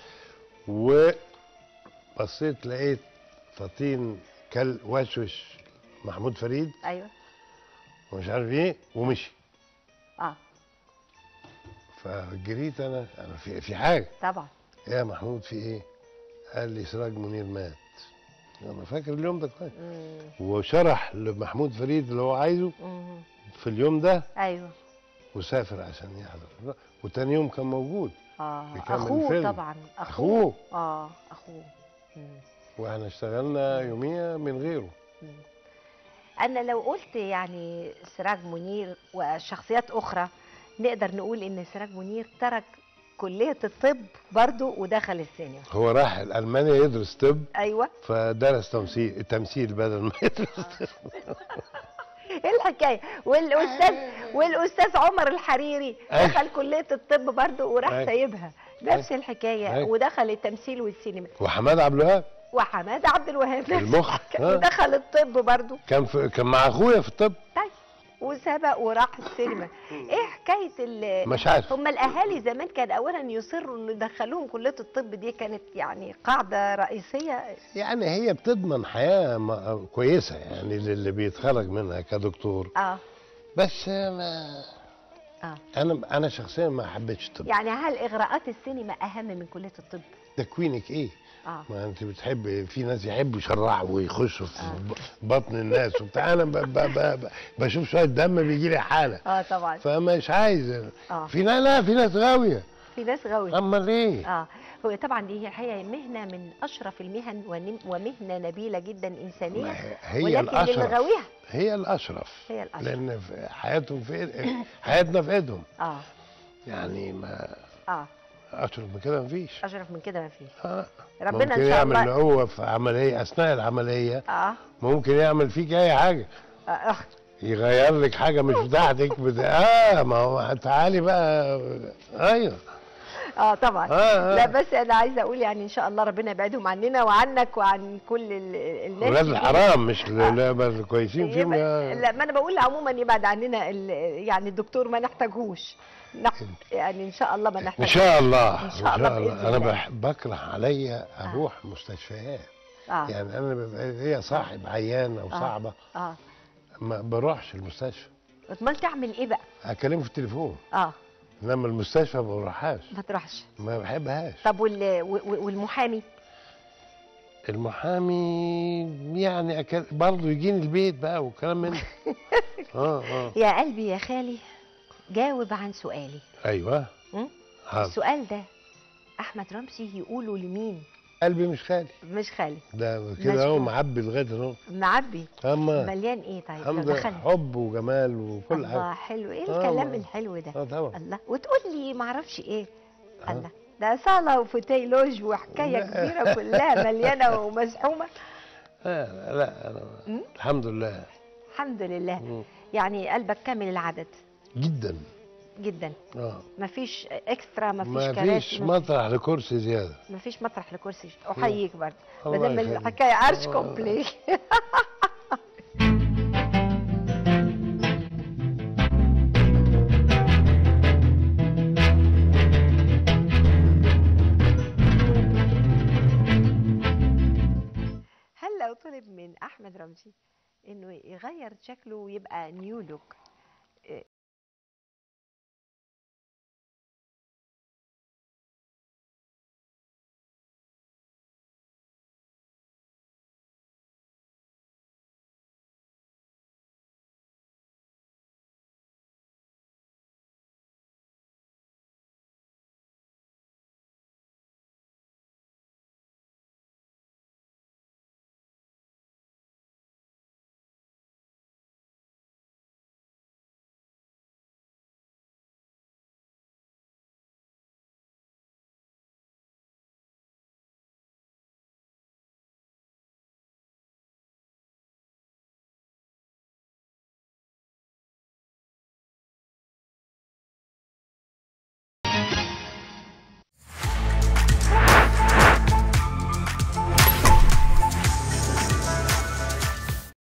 وبصيت لقيت فطين كل وشوش محمود فريد ايوه ومش عارف ايه ومشي اه فجريت انا انا في في حاجه طبعا يا محمود في ايه؟ قال لي سراج منير مات انا فاكر اليوم ده كويس مم. وشرح لمحمود فريد اللي هو عايزه مم. في اليوم ده ايوه وسافر عشان يحضر وتاني يوم كان موجود اه بيكمل اخوه الفيلم. طبعا اخوه اه اخوه مم. واحنا اشتغلنا يوميها من غيره انا لو قلت يعني سراج منير وشخصيات اخرى نقدر نقول ان سراج منير ترك كليه الطب برضو ودخل السينما هو راح المانيا يدرس طب ايوه فدرس تمثيل تمثيل بدل ما يدرس ايه الحكايه والاستاذ والاستاذ عمر الحريري أيوة. دخل كليه الطب برضو وراح أيوة. سايبها نفس الحكايه أيوة. ودخل التمثيل والسينما وحماد عبد الوهاب وحماد عبد الوهاب نفس المخ، الحكاية. ها. ودخل الطب برضو كان في كان مع اخويا في الطب طيب وسبق وراح السينما ايه حكايه ال مش عارف هم الاهالي زمان كان اولا يصروا ان يدخلوهم كليه الطب دي كانت يعني قاعده رئيسيه يعني هي بتضمن حياه م- كويسه يعني للي بيتخرج منها كدكتور اه بس ما اه انا انا شخصيا ما حبيتش الطب يعني هل اغراءات السينما اهم من كليه الطب تكوينك ايه اه ما انت بتحب في ناس يحبوا يشرعوا ويخشوا في آه. ب- بطن الناس وبتاع انا ب ب ب ب بشوف شويه دم بيجي لي حاله اه طبعا فمش عايز اه في ناس لا في ناس غاويه في ناس غاويه امال ايه اه هو طبعا دي هي الحقيقه مهنه من اشرف المهن ونم- ومهنه نبيله جدا ما انسانيه هي- هي ولكن الاشرف للغاويها هي الاشرف هي الاشرف لان في حياتهم في إيد... حياتنا في ايدهم اه يعني ما اه اشرف من كده مفيش اشرف من كده ما فيش آه. ربنا ممكن ان شاء يعمل الله هو في عمليه اثناء العمليه اه ممكن يعمل فيك اي حاجه آه. يغير لك حاجه مش بتاعتك بت... اه ما هو تعالي بقى ايوه اه طبعا آه، آه. لا بس انا عايزه اقول يعني ان شاء الله ربنا يبعدهم عننا وعنك وعن كل ال- الناس ولاد اللي- الحرام مش لا بس كويسين فيهم يبقى- يا- لا ما انا بقول عموما يبعد عننا ال- يعني الدكتور ما نحتاجهوش نح- يعني ان شاء الله ما ان نحتاج شاء الله إن شاء الله بإذن انا الله. بح... بكره عليا اروح مستشفيات اه يعني انا ببقى هي صاحب عيان او آه. صاحبه اه ما بروحش المستشفى امال تعمل ايه بقى اكلمه في التليفون اه انما المستشفى ما بروحهاش ما تروحش ما بحبهاش طب وال... و- و- والمحامي المحامي يعني أكل... برضه يجيني البيت بقى والكلام من ده. اه اه يا قلبي يا خالي جاوب عن سؤالي ايوه م? حاضر السؤال ده احمد رمزي يقوله لمين قلبي مش خالي مش خالي ده كده هو مظبوط. معبي لغايه اهو معبي اما مليان ايه طيب لو الحمد لله دخلنا حب وجمال وكل الله حاجه حلو ايه آه، الكلام ما- الحلو ده اه طبعا الله وتقول لي ما اعرفش ايه آه. الله ده صاله وفوتيه لوج وحكايه لا. كبيره كلها مليانه ومزحومه آه لا انا مم؟ الحمد لله الحمد لله مم. يعني قلبك كامل العدد جدا جدا اه مفيش اكسترا مفيش ما كراسي فيش مفيش- مطرح لكرسي زياده مفيش مطرح لكرسي احييك برضه ما الله دام يخليك. الحكايه عرش آه. كومبلي هل لو طلب من احمد رمزي انه يغير شكله ويبقى نيو لوك